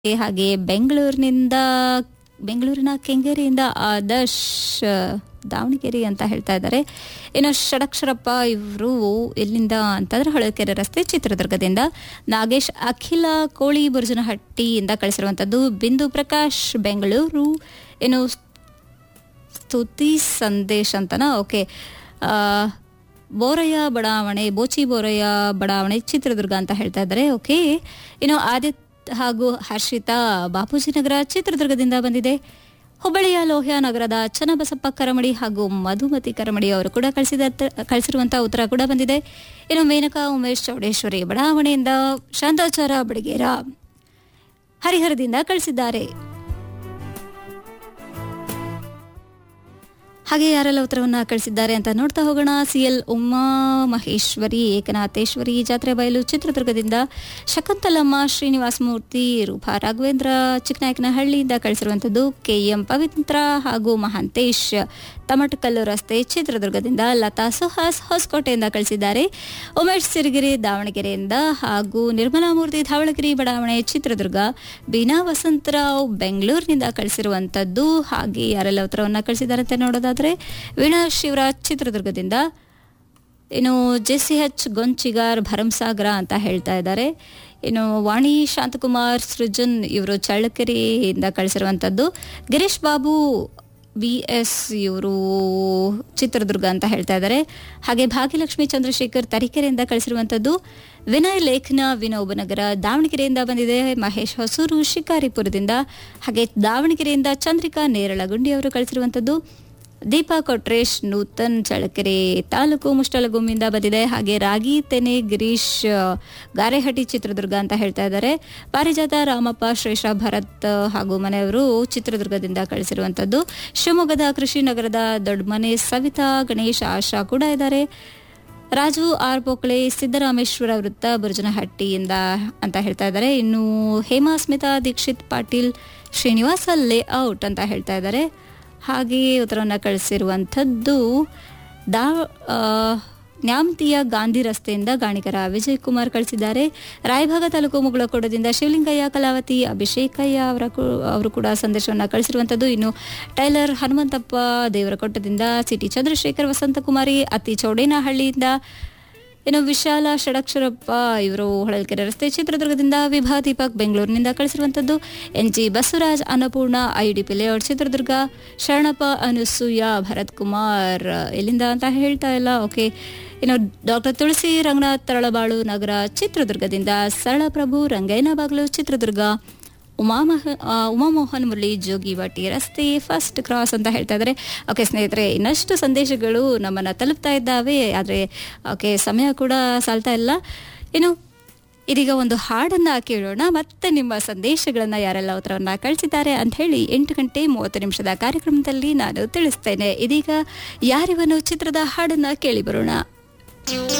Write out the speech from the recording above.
ಹಾಗೆ ಬೆಂಗಳೂರಿನಿಂದ ಬೆಂಗಳೂರಿನ ಕೆಂಗೇರಿಯಿಂದ ಆದರ್ಶ್ ದಾವಣಗೆರೆ ಅಂತ ಹೇಳ್ತಾ ಇದ್ದಾರೆ ಇನ್ನು ಷಡಕ್ಷರಪ್ಪ ಇವರು ಎಲ್ಲಿಂದ ಅಂತಂದ್ರೆ ಹೊಳಕೆರೆ ರಸ್ತೆ ಚಿತ್ರದುರ್ಗದಿಂದ ನಾಗೇಶ್ ಅಖಿಲ ಕೋಳಿ ಬುರ್ಜನಹಟ್ಟಿಯಿಂದ ಕಳಿಸಿರುವಂಥದ್ದು ಬಿಂದು ಪ್ರಕಾಶ್ ಬೆಂಗಳೂರು ಇನ್ನು ಸ್ತುತಿ ಸಂದೇಶ್ ಅಂತನಾ ಓಕೆ ಆ, ಬೋರಯ್ಯ ಬಡಾವಣೆ ಬೋಚಿ ಬೋರಯ್ಯ ಬಡಾವಣೆ ಚಿತ್ರದುರ್ಗ ಅಂತ ಹೇಳ್ತಾ ಇದ್ದಾರೆ ಓಕೆ ಇನ್ನು ಆದಿತ್ಯ ಹಾಗೂ ಹರ್ಷಿತಾ ಬಾಪೂಜಿ ನಗರ ಚಿತ್ರದುರ್ಗದಿಂದ ಬಂದಿದೆ ಹುಬ್ಬಳ್ಳಿಯ ಲೋಹ್ಯ ನಗರದ ಚನ್ನಬಸಪ್ಪ ಕರಮಡಿ ಹಾಗೂ ಮಧುಮತಿ ಕರಮಡಿ ಅವರು ಕೂಡ ಕಳಿಸಿದ ಕಳಿಸಿರುವಂತಹ ಉತ್ತರ ಕೂಡ ಬಂದಿದೆ ಇನ್ನು ಮೇನಕಾ ಉಮೇಶ್ ಚೌಡೇಶ್ವರಿ ಬಡಾವಣೆಯಿಂದ ಶಾಂತಾಚಾರ ಬಡಗೇರ ಹರಿಹರದಿಂದ ಕಳಿಸಿದ್ದಾರೆ ಹಾಗೆ ಯಾರೆಲ್ಲ ಉತ್ತರವನ್ನ ಕಳಿಸಿದ್ದಾರೆ ಅಂತ ನೋಡ್ತಾ ಹೋಗೋಣ ಸಿಎಲ್ ಉಮಾ ಮಹೇಶ್ವರಿ ಏಕನಾಥೇಶ್ವರಿ ಜಾತ್ರೆ ಬಯಲು ಚಿತ್ರದುರ್ಗದಿಂದ ಶಕುಂತಲಮ್ಮ ಶ್ರೀನಿವಾಸ ಮೂರ್ತಿ ರೂಪಾ ರಾಘವೇಂದ್ರ ಚಿಕ್ಕನಾಯಕನಹಳ್ಳಿಯಿಂದ ಕಳಿಸಿರುವಂಥದ್ದು ಕೆಎಂ ಪವಿತ್ರ ಹಾಗೂ ಮಹಾಂತೇಶ್ ತಮಟಕಲ್ಲು ರಸ್ತೆ ಚಿತ್ರದುರ್ಗದಿಂದ ಲತಾ ಸುಹಾಸ್ ಹೊಸಕೋಟೆಯಿಂದ ಕಳಿಸಿದ್ದಾರೆ ಉಮೇಶ್ ಸಿರಿಗಿರಿ ದಾವಣಗೆರೆಯಿಂದ ಹಾಗೂ ನಿರ್ಮಲಾ ಮೂರ್ತಿ ಧಾವಣಗೆರೆ ಬಡಾವಣೆ ಚಿತ್ರದುರ್ಗ ಬೀನಾ ವಸಂತರಾವ್ ಬೆಂಗಳೂರಿನಿಂದ ಕಳಿಸಿರುವಂಥದ್ದು ಹಾಗೆ ಯಾರೆಲ್ಲ ಉತ್ತರವನ್ನು ಕಳಿಸಿದ್ದಾರೆ ಅಂತ ನೋಡೋದಾದ್ರೆ ವೀಣಾ ಶಿವರಾಜ್ ಚಿತ್ರದುರ್ಗದಿಂದ ಇನ್ನು J C H Gonchigar Bharamasagara ಅಂತ ಹೇಳ್ತಾ ಇದ್ದಾರೆ ಇನ್ನು ವಾಣಿ ಶಾಂತಕುಮಾರ್ ಸೃಜನ್ ಇವರು ಚಳ್ಳಕೆರೆಯಿಂದ ಕಳಿಸಿರುವಂಥದ್ದು ಗಿರೀಶ್ ಬಾಬು ಬಿ ಎಸ್ ಇವರು ಚಿತ್ರದುರ್ಗ ಅಂತ ಹೇಳ್ತಾ ಇದ್ದಾರೆ ಹಾಗೆ ಭಾಗ್ಯಲಕ್ಷ್ಮಿ ಚಂದ್ರಶೇಖರ್ ತರೀಕೆರೆಯಿಂದ ಕಳಿಸಿರುವಂಥದ್ದು ವಿನಯ್ ಲೇಖನ ವಿನೋಬನಗರ ದಾವಣಗೆರೆಯಿಂದ ಬಂದಿದೆ ಮಹೇಶ್ ಹೊಸೂರು ಶಿಕಾರಿಪುರದಿಂದ ಹಾಗೆ ದಾವಣಗೆರೆಯಿಂದ ಚಂದ್ರಿಕಾ ನೇರಳಗುಂಡಿ ಅವರು ಕಳಿಸಿರುವಂಥದ್ದು ದೀಪಾ ಕೊಟ್ರೇಶ್ ನೂತನ್ ಚಳ್ಳಕೆರೆ ತಾಲೂಕು ಮುಷ್ಟಲಗುಮ್ಮಿಂದ ಬಂದಿದೆ ಹಾಗೆ ರಾಗಿ ತೆನೆ ಗಿರೀಶ್ ಆ, ಗಾರೆಹಟ್ಟಿ ಚಿತ್ರದುರ್ಗ ಅಂತ ಹೇಳ್ತಾ ಇದ್ದಾರೆ ಪಾರಿಜಾತ ರಾಮಪ್ಪ ಶ್ರೇಷ ಭರತ್ ಹಾಗೂ ಮನೆಯವರು ಚಿತ್ರದುರ್ಗದಿಂದ ಕಳಿಸಿರುವಂಥದ್ದು ಶಿವಮೊಗ್ಗದ ಕೃಷಿ ನಗರದ ದೊಡ್ಡಮನೆ ಸವಿತಾ ಗಣೇಶ್ ಆಶಾ ಕೂಡ ಇದ್ದಾರೆ ರಾಜು ಆರ್ ಪೋಕ್ಳೆ ಸಿದ್ದರಾಮೇಶ್ವರ ವೃತ್ತ ಬುರ್ಜನಹಟ್ಟಿಯಿಂದ ಅಂತ ಹೇಳ್ತಾ ಇದ್ದಾರೆ ಇನ್ನು ಹೇಮಾ ಸ್ಮಿತಾ ದೀಕ್ಷಿತ್ ಪಾಟೀಲ್ ಶ್ರೀನಿವಾಸ ಲೇಔಟ್ ಅಂತ ಹೇಳ್ತಾ ಇದ್ದಾರೆ ಹಾಗೆಯೇ ಉತ್ತರವನ್ನು ಕಳಿಸಿರುವಂಥದ್ದು ದಾ ಆ, ನ್ಯಾಮತಿಯ ಗಾಂಧಿ ರಸ್ತೆಯಿಂದ ಗಾಣಿಗರ ವಿಜಯ್ ಕುಮಾರ್ ಕಳಿಸಿದ್ದಾರೆ ರಾಯಭಾಗ ತಾಲೂಕು ಮುಗಳಕೋಟದಿಂದ ಶಿವಲಿಂಗಯ್ಯ ಕಲಾವತಿ ಅಭಿಷೇಕಯ್ಯ ಅವರ ಕು- ಅವರು ಕೂಡ ಸಂದೇಶವನ್ನು ಕಳಿಸಿರುವಂಥದ್ದು ಇನ್ನು ಟೈಲರ್ ಹನುಮಂತಪ್ಪ ದೇವರಕೊಟ್ಟದಿಂದ ಸಿಟಿ ಚಂದ್ರಶೇಖರ್ ವಸಂತಕುಮಾರಿ ಅತಿ ಚೌಡೇನಹಳ್ಳಿಯಿಂದ ಇನ್ನು ವಿಶಾಲ ಷಡಕ್ಷರಪ್ಪ ಇವರು ಹೊಳಲ್ಕೆರೆ ರಸ್ತೆ ಚಿತ್ರದುರ್ಗದಿಂದ ವಿಭಾ ದೀಪಕ್ ಬೆಂಗಳೂರಿನಿಂದ ಕಳಿಸಿರುವಂಥದ್ದು N G Basavaraj Annapoorna IDP layout Chitradurga Sharanappa Anusuya Bharath Kumar ಎಲ್ಲಿಂದ ಅಂತ ಹೇಳ್ತಾ ಇಲ್ಲ ಓಕೆ ಇನ್ನು ಡಾಕ್ಟರ್ ತುಳಸಿ ರಂಗನಾಥ್ ತರಳಬಾಳು ನಗರ ಚಿತ್ರದುರ್ಗದಿಂದ ಸರಳಪ್ರಭು ರಂಗಯ್ಯನ ಬಾಗಿಲು ಚಿತ್ರದುರ್ಗ ಉಮಾಮಹ ಆ, ಉಮಾಮೋಹನ್ ಮುರಳಿ ಜೋಗಿವಾಟಿ ರಸ್ತೆ ಫಸ್ಟ್ ಕ್ರಾಸ್ ಅಂತ ಹೇಳ್ತಾ ಇದ್ದಾರೆ ಓಕೆ ಸ್ನೇಹಿತರೆ ಇನ್ನಷ್ಟು ಸಂದೇಶಗಳು ನಮ್ಮನ್ನು ತಲುಪ್ತಾ ಇದ್ದಾವೆ ಆದರೆ ಓಕೆ ಸಮಯ ಕೂಡ ಸಾಲ್ತಾ ಇಲ್ಲ ಇನ್ನು ಇದೀಗ ಒಂದು ಹಾಡನ್ನ ಕೇಳೋಣ ಮತ್ತೆ ನಿಮ್ಮ ಸಂದೇಶಗಳನ್ನ ಯಾರೆಲ್ಲ ಉತ್ತರವನ್ನ ಕಳಿಸಿದ್ದಾರೆ ಅಂತ ಹೇಳಿ ಎಂಟು ಗಂಟೆ ಮೂವತ್ತು ನಿಮಿಷದ ಕಾರ್ಯಕ್ರಮದಲ್ಲಿ ನಾನು ತಿಳಿಸ್ತೇನೆ ಇದೀಗ ಯಾರಿವನು ಚಿತ್ರದ ಹಾಡನ್ನ ಕೇಳಿ ಬರೋಣ